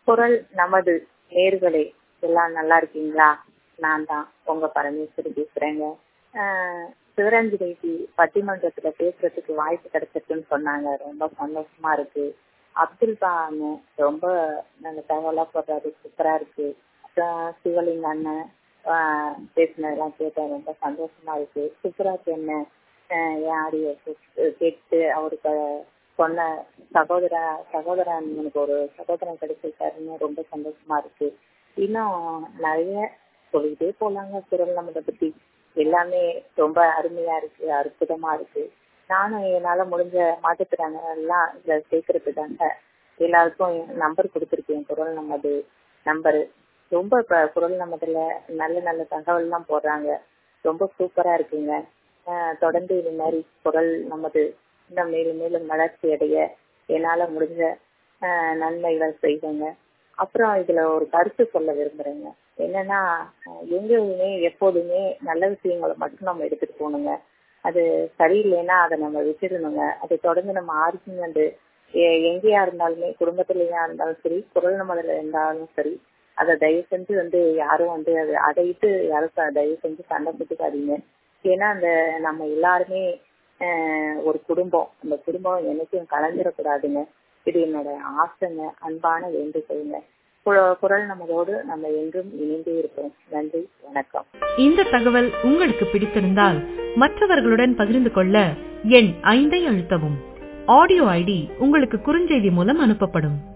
குரல் நமது நேர்களே எல்லாம் நல்லா இருக்கீங்களா நான் தான் உங்க பரமேஸ்வரி பேசுறேங்க ஆஹ் சிவரஞ்சனிக்கு பட்டிமன்றத்துல பேசுறதுக்கு வாய்ப்பு கிடைச்சிருக்குன்னு சொன்னாங்க ரொம்ப சந்தோஷமா இருக்கு அப்துல் காமு ரொம்ப நல்ல தகவலா போடுறாரு சூப்பரா இருக்கு அப்புறம் சிவலிங்க அண்ணன் ஆஹ் பேசினதெல்லாம் கேட்டேன் ரொம்ப சந்தோஷமா இருக்கு சூப்பராக்கு என்ன ஆஹ் என் ஆடியோ கேட்டு அவருக்கு சொன்ன சகோதர சகோதரன் எனக்கு ஒரு சகோதரன் கிடைச்சிருக்காருன்னு ரொம்ப சந்தோஷமா இருக்கு இன்னும் நிறைய சொல்லிட்டே போலாங்க குரல் நம்மளை பத்தி எல்லாமே ரொம்ப அருமையா இருக்கு அற்புதமா இருக்கு நானும் என்னால முடிஞ்ச மாற்றுத்திறனாளி எல்லாம் இதுல சேர்க்கறதுக்காக எல்லாருக்கும் நம்பர் கொடுத்துருக்கேன் குரல் நமது நம்பரு ரொம்ப இப்ப குரல் நமதுல நல்ல நல்ல தகவல் எல்லாம் போடுறாங்க ரொம்ப சூப்பரா இருக்குங்க தொடர்ந்து இது மாதிரி குரல் நமது இன்னும் மேலும் மேலும் வளர்ச்சி அடைய என்னால முடிஞ்ச நன்மைகள் செய்வேங்க அப்புறம் இதுல ஒரு கருத்து சொல்ல விரும்புறேங்க என்னன்னா எங்கேயுமே எப்போதுமே நல்ல விஷயங்களை மட்டும் நம்ம எடுத்துட்டு போகணுங்க அது சரியில்லைன்னா அதை நம்ம விட்டுடணுங்க அதை தொடர்ந்து நம்ம ஆர்குமெண்ட் எங்கேயா இருந்தாலுமே குடும்பத்திலயா இருந்தாலும் சரி குரல் நம்மதுல இருந்தாலும் சரி அதை தயவு செஞ்சு வந்து யாரும் வந்து அதை அடையிட்டு யாரும் தயவு செஞ்சு சண்டை போட்டுக்காதீங்க ஏன்னா அந்த நம்ம எல்லாருமே ஒரு குடும்பம் அந்த குடும்பம் என்னைக்கும் கலந்துடக்கூடாதுங்க இது என்னோட ஆசைங்க அன்பான வேண்டுகோளுங்க குரல் நம்மளோடு நம்ம என்றும் இணைந்தே இருப்போம் நன்றி வணக்கம் இந்த தகவல் உங்களுக்கு பிடித்திருந்தால் மற்றவர்களுடன் பகிர்ந்து கொள்ள எண் ஐந்தை அழுத்தவும் ஆடியோ ஐடி உங்களுக்கு குறுஞ்செய்தி மூலம் அனுப்பப்படும்